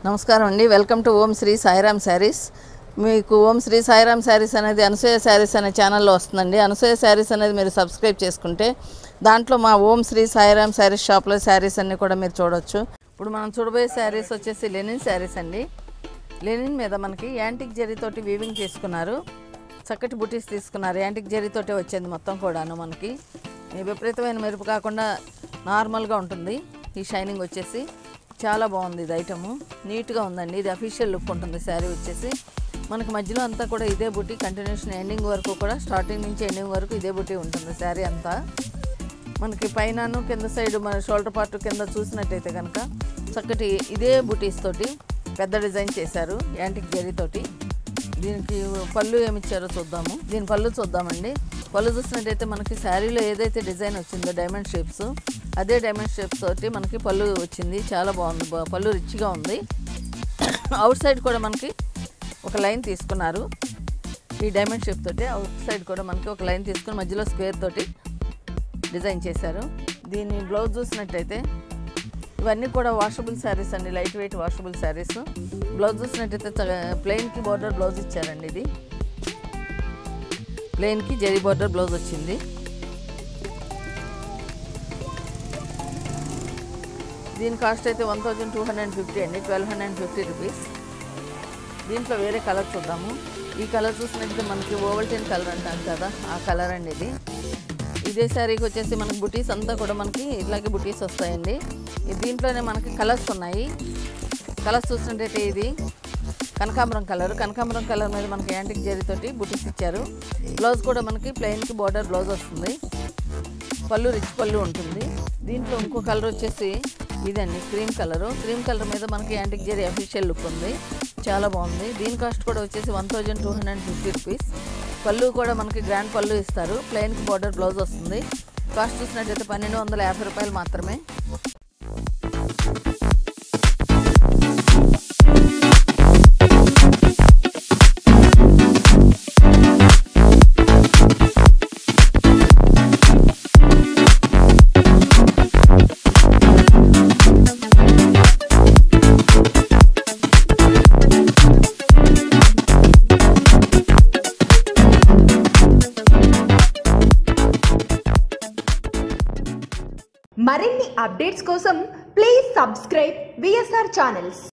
నమస్కారం అండి welcome to Om Shri Sairam sarees మీకు ఓం శ్రీ సాయిరామ్ శారీస్ అనేది అనసూయ శారీస్ అనే ఛానల్లో వస్తుందండి అనసూయ శారీస్ అనేది మీరు సబ్స్క్రైబ్ చేసుకుంటే దాంట్లో మా ఓం శ్రీ సాయిరామ్ శారీస్ షాప్లో శారీస్ అన్నీ కూడా మీరు చూడొచ్చు ఇప్పుడు మనం చూడబోయే శారీస్ వచ్చేసి లెనిన్ శారీస్ అండి లెనిన్ మీద మనకి యాంటిక్ జరీతోటి వీవింగ్ చేసుకున్నారు చక్కటి బుటీస్ తీసుకున్నారు యాంటిక్ జరీతోటే వచ్చింది మొత్తం కూడాను మనకి ఈ విపరీతమైన మెరుపు కాకుండా నార్మల్గా ఉంటుంది ఈ షైనింగ్ వచ్చేసి చాలా బాగుంది ఇది ఐటము నీట్గా ఉందండి ఇది అఫీషియల్ లుక్ ఉంటుంది శారీ వచ్చేసి మనకి మధ్యలో అంతా కూడా ఇదే బుటీ కంటిన్యూషన్ ఎండింగ్ వరకు కూడా స్టార్టింగ్ నుంచి ఎండింగ్ వరకు ఇదే బుటీ ఉంటుంది శారీ అంతా మనకి పైనను కింద సైడ్ మన షోల్డర్ పార్ట్ కింద చూసినట్టయితే కనుక చక్కటి ఇదే బుటీస్ తోటి పెద్ద డిజైన్ చేశారు యాంటిక్ జరీతోటి దీనికి పళ్ళు ఏమి ఇచ్చారో చూద్దాము దీని పళ్ళు చూద్దామండి పళ్ళు చూసినట్టయితే మనకి శారీలో ఏదైతే డిజైన్ వచ్చిందో డైమండ్ షేప్స్ అదే డైమండ్ షేప్స్ తోటి మనకి పళ్ళు వచ్చింది చాలా బాగుంది బా- పళ్ళు రిచ్గా ఉంది అవుట్ సైడ్ కూడా మనకి ఒక లైన్ తీసుకున్నారు ఈ డైమండ్ షేప్ తోటి అవుట్ సైడ్ కూడా మనకి ఒక లైన్ తీసుకుని మధ్యలో స్క్వేర్ తోటి డిజైన్ చేశారు దీని బ్లౌజ్ చూసినట్టయితే ఇవన్నీ కూడా వాషబుల్ శారీస్ అండి light weight washable sarees blouse చూసినట్టయితే ప్లెయిన్కి బార్డర్ బ్లౌజ్ ఇచ్చారండి ఇది ప్లెయిన్కి జరీ బార్డర్ బ్లౌజ్ వచ్చింది దీని కాస్ట్ అయితే one thousand two hundred fifty అండి ట్వెల్వ్ హండ్రెడ్ ఫిఫ్టీ రూపీస్ దీంట్లో వేరే కలర్ చూద్దాము ఈ కలర్ చూసినట్టు మనకి ఓవల్టెన్ కలర్ అంటాం కదా ఆ కలర్ అండి ఇది ఇదే శారీకి వచ్చేసి మనకి బుటీస్ అంతా కూడా మనకి ఇట్లాగే బుటీస్ వస్తాయండి ఈ దీంట్లోనే మనకి కలర్స్ ఉన్నాయి కలర్స్ చూసినట్టయితే ఇది కనకాంబరం కలర్ కనకాంబరం కలర్ మీద మనకి యాంటిక్ జరీతోటి బుటీస్ ఇచ్చారు బ్లౌజ్ కూడా మనకి ప్లెయిన్కి బార్డర్ బ్లౌజ్ వస్తుంది పళ్ళు రిచ్ పళ్ళు ఉంటుంది దీంట్లో ఇంకో కలర్ వచ్చేసి ఇదండి క్రీమ్ కలర్ క్రీమ్ కలర్ మీద మనకి యాంటిక్ జరీ అఫీషియల్ లుక్ ఉంది చాలా బాగుంది దీని కాస్ట్ కూడా వచ్చేసి one thousand two hundred fifty rupees పళ్ళు కూడా మనకి గ్రాండ్ పళ్ళు ఇస్తారు ప్లెయిన్కి బార్డర్ బ్లౌజ్ వస్తుంది కాస్ట్ చూసినట్టయితే పన్నెండు వందల యాభై రూపాయలు మాత్రమే మరిన్ని అప్డేట్స్ కోసం ప్లీజ్ సబ్స్క్రైబ్ విఎస్ఆర్ ఛానల్స్